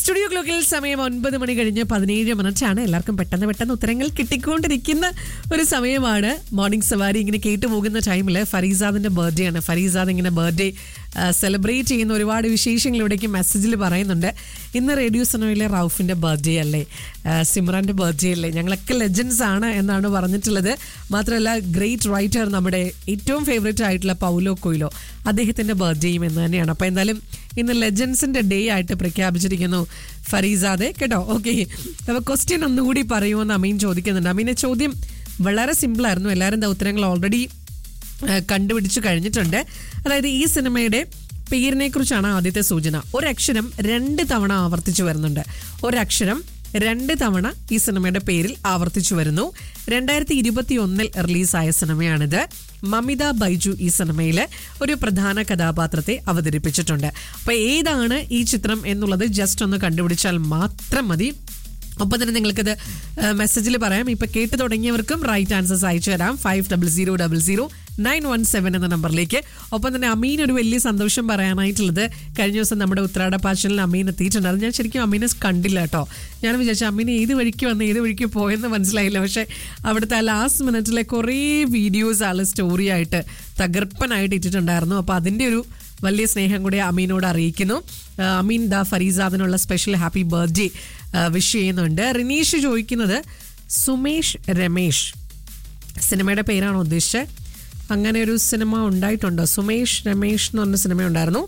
studio ക്ലോക്കിൽ സമയം ഒൻപത് മണി കഴിഞ്ഞ് പതിനേഴ് മിനിറ്റാണ് എല്ലാവർക്കും പെട്ടെന്ന് പെട്ടെന്ന് ഉത്തരങ്ങൾ കിട്ടിക്കൊണ്ടിരിക്കുന്ന ഒരു സമയമാണ് മോർണിംഗ് സവാരി ഇങ്ങനെ കേട്ടു പോകുന്ന ടൈമിൽ ഫരീസാദിന്റെ ബർത്ത്ഡേ ആണ് ഫരീസാദ് ഇങ്ങനെ ബർത്ത്ഡേ സെലിബ്രേറ്റ് ചെയ്യുന്ന ഒരുപാട് വിശേഷങ്ങൾ ഇവിടേക്ക് മെസ്സേജിൽ പറയുന്നുണ്ട് ഇന്ന് റേഡിയോ സനോയിലെ റൌഫിന്റെ ബർത്ത്ഡേ അല്ലേ ആ, സിമ്രാന്റെ ബർത്ത്ഡേ അല്ലേ ഞങ്ങളൊക്കെ ലെജൻസ് ആണ് എന്നാണ് പറഞ്ഞിട്ടുള്ളത് മാത്രമല്ല ഗ്രേറ്റ് റൈറ്റർ നമ്മുടെ ഏറ്റവും ഫേവറേറ്റ് ആയിട്ടുള്ള പൗലോ കൊയിലോ അദ്ദേഹത്തിന്റെ ബർത്ത്ഡേയും എന്ന് തന്നെയാണ് അപ്പോൾ എന്തായാലും ഇന്ന് ലെജൻസിന്റെ ഡേ ആയിട്ട് പ്രഖ്യാപിച്ചിരിക്കുന്നു ഫരീസാദെ കേട്ടോ ഓക്കെ അപ്പോൾ ക്വസ്റ്റ്യൻ ഒന്നുകൂടി പറയുമെന്ന് അമീൻ ചോദിക്കുന്നുണ്ട് അമീനെ ചോദ്യം വളരെ സിമ്പിൾ ആയിരുന്നു എല്ലാവരും ദാ ഉത്തരങ്ങൾ ഓൾറെഡി കണ്ടുപിടിച്ചു കഴിഞ്ഞിട്ടുണ്ട് അതായത് ഈ സിനിമയുടെ പേരിനെ കുറിച്ചാണ് ആദ്യത്തെ സൂചന ഒരക്ഷരം രണ്ട് തവണ ആവർത്തിച്ചു വരുന്നുണ്ട് ഒരക്ഷരം രണ്ട് തവണ ഈ സിനിമയുടെ പേരിൽ ആവർത്തിച്ചു വരുന്നു രണ്ടായിരത്തി ഇരുപത്തി ഒന്നിൽ റിലീസായ സിനിമയാണിത് മമിത ബൈജു ഈ സിനിമയിലെ ഒരു പ്രധാന കഥാപാത്രത്തെ അവതരിപ്പിച്ചിട്ടുണ്ട് അപ്പൊ ഏതാണ് ഈ ചിത്രം എന്നുള്ളത് ജസ്റ്റ് ഒന്ന് കണ്ടുപിടിച്ചാൽ മാത്രം മതി ഒപ്പം തന്നെ നിങ്ങൾക്കത് മെസ്സേജിൽ പറയാം ഇപ്പൊ കേട്ട് തുടങ്ങിയവർക്കും റൈറ്റ് ആൻസേഴ്സ് അയച്ചു തരാം five double zero double zero nine one seven എന്ന നമ്പറിലേക്ക് ഒപ്പം തന്നെ അമീൻ ഒരു വലിയ സന്തോഷം പറയാനായിട്ടുള്ളത് കഴിഞ്ഞ ദിവസം നമ്മുടെ ഉത്രാട പാച്ചലിൽ അമീൻ എത്തിയിട്ടുണ്ട് അത് ഞാൻ ശരിക്കും അമീനെ കണ്ടില്ല കേട്ടോ ഞാൻ വിചാരിച്ചു അമീൻ ഏത് വഴിക്ക് വന്ന് ഏത് വഴിക്ക് പോയെന്ന് മനസ്സിലായില്ല പക്ഷേ അവിടുത്തെ ആ ലാസ്റ്റ് മിനിറ്റിലെ കുറേ വീഡിയോസ് ആൾ സ്റ്റോറി ആയിട്ട് തകർപ്പനായിട്ട് ഇട്ടിട്ടുണ്ടായിരുന്നു അപ്പോൾ അതിൻ്റെ ഒരു വലിയ സ്നേഹം കൂടി അമീനോട് അറിയിക്കുന്നു ആ, അമീൻ ദ ഫരീസാദിനുള്ള സ്പെഷ്യൽ ഹാപ്പി ബർത്ത്ഡേ വിഷ് ചെയ്യുന്നുണ്ട് റിനീഷ് ചോദിക്കുന്നത് സുമേഷ് രമേഷ് സിനിമയുടെ പേരാണോ ഉദ്ദേശിച്ചത് അങ്ങനെ ഒരു സിനിമ ഉണ്ടായിട്ടുണ്ടോ സുമേഷ് രമേഷ് എന്ന് പറഞ്ഞ സിനിമ ഉണ്ടായിരുന്നു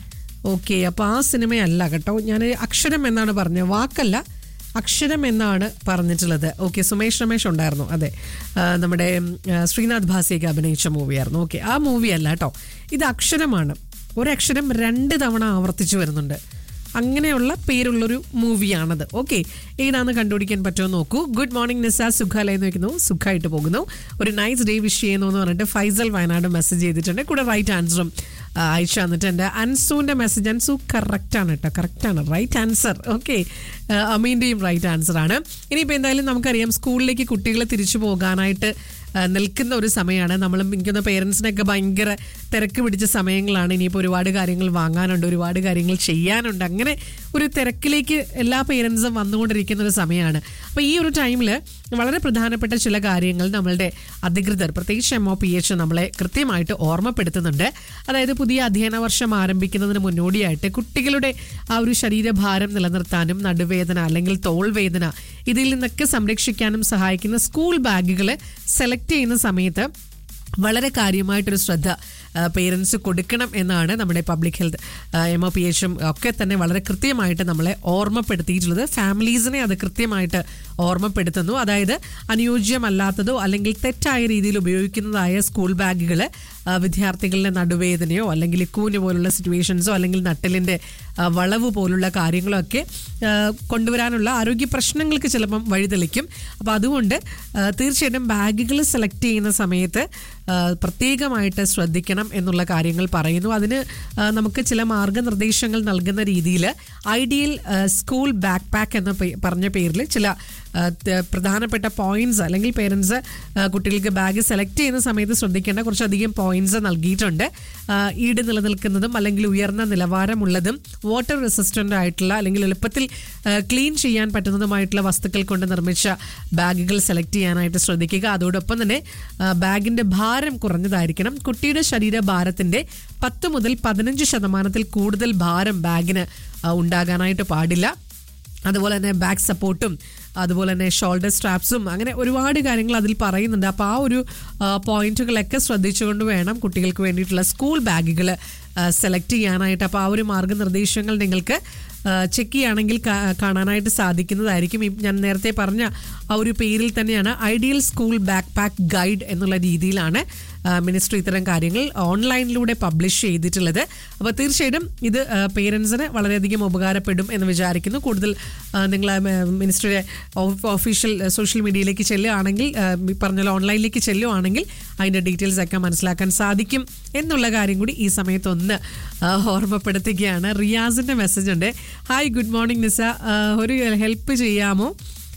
ഓക്കെ അപ്പോൾ ആ സിനിമയല്ല കേട്ടോ ഞാൻ അക്ഷരം എന്നാണ് പറഞ്ഞത് വാക്കല്ല അക്ഷരം എന്നാണ് പറഞ്ഞിട്ടുള്ളത് ഓക്കെ സുമേഷ് രമേഷ് ഉണ്ടായിരുന്നു അതെ ആ, നമ്മുടെ ഉം, ആ, ശ്രീനാഥ് ഭാസിയൊക്കെ അഭിനയിച്ച മൂവിയായിരുന്നു ഓക്കെ ആ മൂവി അല്ല കേട്ടോ ഇത് അക്ഷരമാണ് ഒരക്ഷരം രണ്ട് തവണ ആവർത്തിച്ചു വരുന്നുണ്ട് അങ്ങനെയുള്ള പേരുള്ളൊരു മൂവിയാണത് ഓക്കെ ഏതാണെന്ന് കണ്ടുപിടിക്കാൻ പറ്റുമോ നോക്കൂ ഗുഡ് മോർണിംഗ് നിസ സുഖാലയം എന്ന് വെക്കുന്നു സുഖമായിട്ട് പോകുന്നു ഒരു നൈസ് ഡേ വിഷ് ചെയ്യുന്നു എന്ന് പറഞ്ഞിട്ട് ഫൈസൽ വയനാട് മെസ്സേജ് ചെയ്തിട്ടുണ്ട് കൂടെ റൈറ്റ് ആൻസറും ആ, അയച്ചു തന്നിട്ടുണ്ട് അൻസുവിന്റെ മെസ്സേജ് അൻസു കറക്റ്റ് ആണ് കേട്ടോ കറക്റ്റ് ആണ് റൈറ്റ് ആൻസർ ഓക്കെ അമീന്റെയും റൈറ്റ് ആൻസർ ആണ് ഇനിയിപ്പോൾ എന്തായാലും നമുക്കറിയാം സ്കൂളിലേക്ക് കുട്ടികൾ തിരിച്ചു പോകാനായിട്ട് ആ, നിൽക്കുന്ന ഒരു സമയമാണ് നമ്മൾ എനിക്കുന്ന പേരൻസിനൊക്കെ ഭയങ്കര തിരക്ക് പിടിച്ച സമയങ്ങളാണ് ഇനിയിപ്പോൾ ഒരുപാട് കാര്യങ്ങൾ വാങ്ങാനുണ്ട് ഒരുപാട് കാര്യങ്ങൾ ചെയ്യാനുണ്ട് അങ്ങനെ ഒരു തിരക്കിലേക്ക് എല്ലാ പേരൻസും വന്നുകൊണ്ടിരിക്കുന്ന ഒരു സമയമാണ് അപ്പോൾ ഈ ഒരു ടൈമിൽ വളരെ പ്രധാനപ്പെട്ട ചില കാര്യങ്ങൾ നമ്മളുടെ അധികൃതർ പ്രത്യേകിച്ച് എം ഒ പി എച്ച് നമ്മളെ കൃത്യമായിട്ട് ഓർമ്മപ്പെടുത്തുന്നുണ്ട് അതായത് പുതിയ അധ്യയന വർഷം ആരംഭിക്കുന്നതിന് മുന്നോടിയായിട്ട് കുട്ടികളുടെ ആ ഒരു ശരീരഭാരം നിലനിർത്താനും നടുവേദന അല്ലെങ്കിൽ തോൾവേദന ഇതിൽ നിന്നൊക്കെ സംരക്ഷിക്കാനും സഹായിക്കുന്ന സ്കൂൾ ബാഗുകൾ സെലക്ട് ചെയ്യുന്ന സമയത്ത് വളരെ കാര്യമായിട്ടൊരു ശ്രദ്ധ പേരൻസ് കൊടുക്കണം എന്നാണ് നമ്മുടെ public health M O P എച്ചും ഒക്കെ തന്നെ വളരെ കൃത്യമായിട്ട് നമ്മളെ ഓർമ്മപ്പെടുത്തിയിട്ടുള്ളത് ഫാമിലീസിനെ അത് കൃത്യമായിട്ട് ഓർമ്മപ്പെടുത്തുന്നു അതായത് അനുയോജ്യമല്ലാത്തതോ അല്ലെങ്കിൽ തെറ്റായ രീതിയിൽ ഉപയോഗിക്കുന്നതായ സ്കൂൾ ബാഗുകൾ വിദ്യാർത്ഥികളുടെ നടുവേദനയോ അല്ലെങ്കിൽ കൂന് പോലുള്ള സിറ്റുവേഷൻസോ അല്ലെങ്കിൽ നട്ടലിൻ്റെ ആ, വളവ് പോലുള്ള കാര്യങ്ങളോ ഒക്കെ ആ, കൊണ്ടുവരാനുള്ള ആരോഗ്യ പ്രശ്നങ്ങൾക്ക് ചിലപ്പം വഴിതെളിക്കും അപ്പോൾ അതുകൊണ്ട് ആ, തീർച്ചയായിട്ടും ബാഗുകൾ സെലക്ട് ചെയ്യുന്ന സമയത്ത് ആ, പ്രത്യേകമായിട്ട് ശ്രദ്ധിക്കണം എന്നുള്ള കാര്യങ്ങൾ പറയുന്നു അതിന് ആ, നമുക്ക് ചില മാർഗനിർദ്ദേശങ്ങൾ നൽകുന്ന രീതിയിൽ ഐഡിയൽ ആ, സ്കൂൾ ബാക്ക് പാക്ക് എന്ന പേ- പറഞ്ഞ പേരിൽ ചില ആ, ത- പ്രധാനപ്പെട്ട പോയിന്റ്സ് അല്ലെങ്കിൽ പേരൻസ് കുട്ടികൾക്ക് ബാഗ് സെലക്ട് ചെയ്യുന്ന സമയത്ത് ശ്രദ്ധിക്കേണ്ട കുറച്ചധികം പോയിന്റ്സ് നൽകിയിട്ടുണ്ട് ആ, ഈട് നിലനിൽക്കുന്നതും അല്ലെങ്കിൽ ഉയർന്ന നിലവാരമുള്ളതും വാട്ടർ റെസിസ്റ്റന്റ് ആയിട്ടുള്ള അല്ലെങ്കിൽ എളുപ്പത്തിൽ ക്ലീൻ ചെയ്യാൻ പറ്റുന്നതുമായിട്ടുള്ള വസ്തുക്കൾ കൊണ്ട് നിർമ്മിച്ച ബാഗുകൾ സെലക്ട് ചെയ്യാനായിട്ട് ശ്രദ്ധിക്കുക അതോടൊപ്പം തന്നെ ആ, ബാഗിന്റെ ഭാരം കുറഞ്ഞതായിരിക്കണം കുട്ടിയുടെ ശരീരഭാരത്തിന്റെ പത്ത് മുതൽ പതിനഞ്ച് ശതമാനത്തിൽ കൂടുതൽ ഭാരം ബാഗിന് ആ, ഉണ്ടാകാനായിട്ട് പാടില്ല അതുപോലെ തന്നെ ബാക്ക് സപ്പോർട്ടും അതുപോലെ തന്നെ ഷോൾഡർ സ്ട്രാപ്സും അങ്ങനെ ഒരുപാട് കാര്യങ്ങൾ അതിൽ പറയുന്നുണ്ട് അപ്പോൾ ആ ഒരു ആ, പോയിന്റുകളൊക്കെ ശ്രദ്ധിച്ചുകൊണ്ട് വേണം കുട്ടികൾക്ക് വേണ്ടിയിട്ടുള്ള സ്കൂൾ ബാഗുകൾ സെലക്ട് ചെയ്യാനായിട്ട് അപ്പോൾ ആ ഒരു മാർഗനിർദ്ദേശങ്ങൾ നിങ്ങൾക്ക് ചെക്ക് ചെയ്യുകയാണെങ്കിൽ കാ- കാണാനായിട്ട് സാധിക്കുന്നതായിരിക്കും ഈ ഞാൻ നേരത്തെ പറഞ്ഞ ആ ഒരു പേരിൽ തന്നെയാണ് ideal school back pack guide എന്നുള്ള രീതിയിലാണ് മിനിസ്ട്രി ഇത്തരം കാര്യങ്ങൾ ഓൺലൈനിലൂടെ പബ്ലിഷ് ചെയ്തിട്ടുള്ളത് അപ്പോൾ തീർച്ചയായിട്ടും ഇത് പേരൻസിന് വളരെയധികം ഉപകാരപ്പെടും എന്ന് വിചാരിക്കുന്നു കൂടുതൽ ആ, നിങ്ങൾ മിനിസ്ട്രിയുടെ ഒഫീഷ്യൽ സോഷ്യൽ മീഡിയയിലേക്ക് ചെല്ലുകയാണെങ്കിൽ ആ, ഈ പറഞ്ഞ പോലെ ഓൺലൈനിലേക്ക് ചെല്ലുകയാണെങ്കിൽ അതിൻ്റെ ഡീറ്റെയിൽസ് ഒക്കെ മനസ്സിലാക്കാൻ സാധിക്കും എന്നുള്ള കാര്യം കൂടി ഈ സമയത്ത് ഒന്ന് ആ, ഓർമ്മപ്പെടുത്തുകയാണ് റിയാസിൻ്റെ മെസ്സേജ് ഉണ്ട് ഹായ് ഗുഡ് മോർണിംഗ് നിസ ആ, ഒരു ഹെൽപ്പ് ചെയ്യാമോ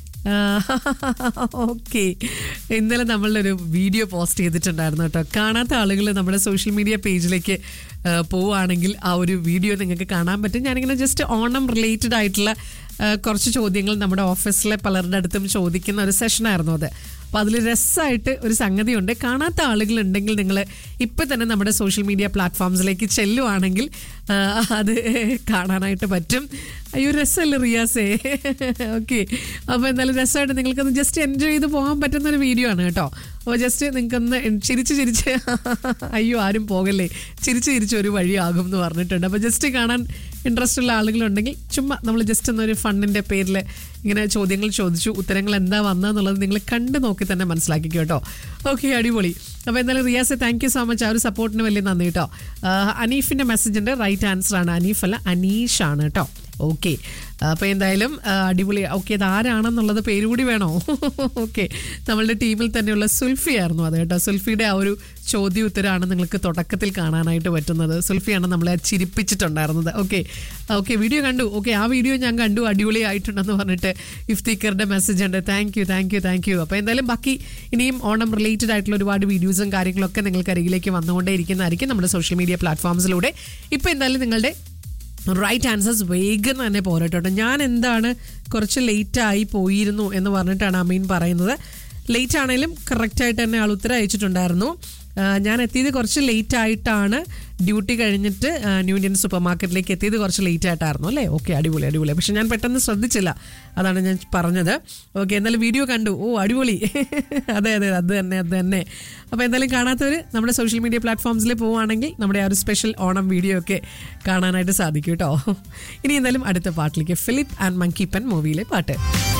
ഓക്കെ ഇന്നലെ നമ്മളൊരു വീഡിയോ പോസ്റ്റ് ചെയ്തിട്ടുണ്ടായിരുന്നു കേട്ടോ കാണാത്ത ആളുകൾ നമ്മുടെ സോഷ്യൽ മീഡിയ പേജിലേക്ക് ആ, പോവുകയാണെങ്കിൽ ആ ഒരു വീഡിയോ നിങ്ങൾക്ക് കാണാൻ പറ്റും ഞാനിങ്ങനെ ജസ്റ്റ് ഓണം റിലേറ്റഡ് ആയിട്ടുള്ള ആ, കുറച്ച് ചോദ്യങ്ങൾ നമ്മുടെ ഓഫീസിലെ പലരുടെ അടുത്തും ചോദിക്കുന്ന ഒരു സെഷനായിരുന്നു അത് അപ്പോൾ അതിൽ രസമായിട്ട് ഒരു സംഗതിയുണ്ട് കാണാത്ത ആളുകളുണ്ടെങ്കിൽ നിങ്ങൾ ഇപ്പം തന്നെ നമ്മുടെ സോഷ്യൽ മീഡിയ പ്ലാറ്റ്ഫോംസിലേക്ക് ചെല്ലുവാണെങ്കിൽ ആ, അത് കാണാനായിട്ട് പറ്റും അയ്യോ രസമല്ലേ റിയാസേ ഓക്കെ അപ്പോൾ എന്തായാലും രസമായിട്ട് നിങ്ങൾക്കൊന്ന് ജസ്റ്റ് എൻജോയ് ചെയ്ത് പോകാൻ പറ്റുന്ന ഒരു വീഡിയോ ആണ് കേട്ടോ അപ്പോൾ ജസ്റ്റ് നിങ്ങൾക്കൊന്ന് ചിരിച്ച് ചിരിച്ച് അയ്യോ ആരും പോകല്ലേ ചിരിച്ച് ചിരിച്ച് ഒരു വഴിയാകും എന്ന് പറഞ്ഞിട്ടുണ്ട് അപ്പോൾ ജസ്റ്റ് കാണാൻ ഇൻട്രസ്റ്റ് ഉള്ള ആളുകളുണ്ടെങ്കിൽ ചുമ്മാ നമ്മൾ ജസ്റ്റ് ഒന്നൊരു ഫണ്ടിൻ്റെ പേരിൽ ഇങ്ങനെ ചോദ്യങ്ങൾ ചോദിച്ചു ഉത്തരങ്ങൾ എന്താ വന്നതെന്നുള്ളത് നിങ്ങൾ കണ്ടു നോക്കി തന്നെ മനസ്സിലാക്കിക്കോ കേട്ടോ ഓക്കെ അടിപൊളി അപ്പോൾ എന്തായാലും Riyas thank you so much ആ ഒരു സപ്പോർട്ടിന് വലിയ നന്ദി കേട്ടോ ആഹ് അനീഫിൻ്റെ മെസ്സേജിൻ്റെ റൈറ്റ് ആൻസർ ആണ് അനീഫ് അല്ല അനീഷ് ആണ് കേട്ടോ ഓക്കെ അപ്പോൾ എന്തായാലും ആ, അടിപൊളി ഓക്കെ ഇത് ആരാണെന്നുള്ളത് പേര് കൂടി വേണോ ഓക്കെ നമ്മളുടെ ടീമിൽ തന്നെയുള്ള സുൽഫി ആയിരുന്നു അത് കേട്ടോ സുൽഫിയുടെ ആ ഒരു ചോദ്യ ഉത്തരമാണ് നിങ്ങൾക്ക് തുടക്കത്തിൽ കാണാനായിട്ട് പറ്റുന്നത് സുൽഫിയാണ് നമ്മളെ ചിരിപ്പിച്ചിട്ടുണ്ടായിരുന്നത് ഓക്കെ ഓക്കെ വീഡിയോ കണ്ടു ഓക്കെ ആ വീഡിയോ ഞാൻ കണ്ടു അടിപൊളിയായിട്ടുണ്ടെന്ന് പറഞ്ഞിട്ട് ഇഫ്തിക്കറുടെ മെസ്സേജ് ഉണ്ട് thank you thank you thank you അപ്പോൾ എന്തായാലും ബാക്കി ഇനിയും ഓണം റിലേറ്റഡ് ആയിട്ടുള്ള ഒരുപാട് വീഡിയോസും കാര്യങ്ങളൊക്കെ നിങ്ങൾക്ക് അരികിലേക്ക് വന്നുകൊണ്ടേ ഇരിക്കുന്നതായിരിക്കും നമ്മുടെ സോഷ്യൽ മീഡിയ പ്ലാറ്റ്ഫോംസിലൂടെ ഇപ്പോൾ എന്തായാലും നിങ്ങളുടെ റൈറ്റ് ആൻസേഴ്സ് വേഗം തന്നെ പോരട്ടോ ഞാൻ എന്താണ് കുറച്ച് ലേറ്റ് ആയി പോയിരുന്നു എന്ന് പറഞ്ഞിട്ടാണ് അമീൻ പറയുന്നത് ലേറ്റ് ആണെങ്കിലും കറക്റ്റായിട്ട് തന്നെ ആൾ ഉത്തരം അയച്ചിട്ടുണ്ടായിരുന്നു ആ, ഞാൻ എത്തിയത് കുറച്ച് ലേറ്റ് ആയിട്ടാണ് ഡ്യൂട്ടി കഴിഞ്ഞിട്ട് ആ, ന്യൂ ഇന്ത്യൻ സൂപ്പർ മാർക്കറ്റിലേക്ക് എത്തിയത് കുറച്ച് ലേറ്റ് ആയിട്ടായിരുന്നു അല്ലേ ഓക്കെ അടിപൊളി അടിപൊളി പക്ഷെ ഞാൻ പെട്ടെന്ന് ശ്രദ്ധിച്ചില്ല അതാണ് ഞാൻ പറഞ്ഞത് ഓക്കെ എന്തായാലും വീഡിയോ കണ്ടു ഓ അടിപൊളി അതെ അതെ അത് തന്നെ അത് തന്നെ അപ്പോൾ എന്തായാലും കാണാത്തവർ നമ്മുടെ സോഷ്യൽ മീഡിയ പ്ലാറ്റ്ഫോംസിൽ പോവുകയാണെങ്കിൽ നമ്മുടെ ആ ഒരു സ്പെഷ്യൽ ഓണം വീഡിയോ ഒക്കെ കാണാനായിട്ട് സാധിക്കും കേട്ടോ ഇനി എന്തായാലും അടുത്ത പാട്ടിലേക്ക് ഫിലിപ്പ് ആൻഡ് മങ്കി പെൻ മൂവിയിലെ പാട്ട്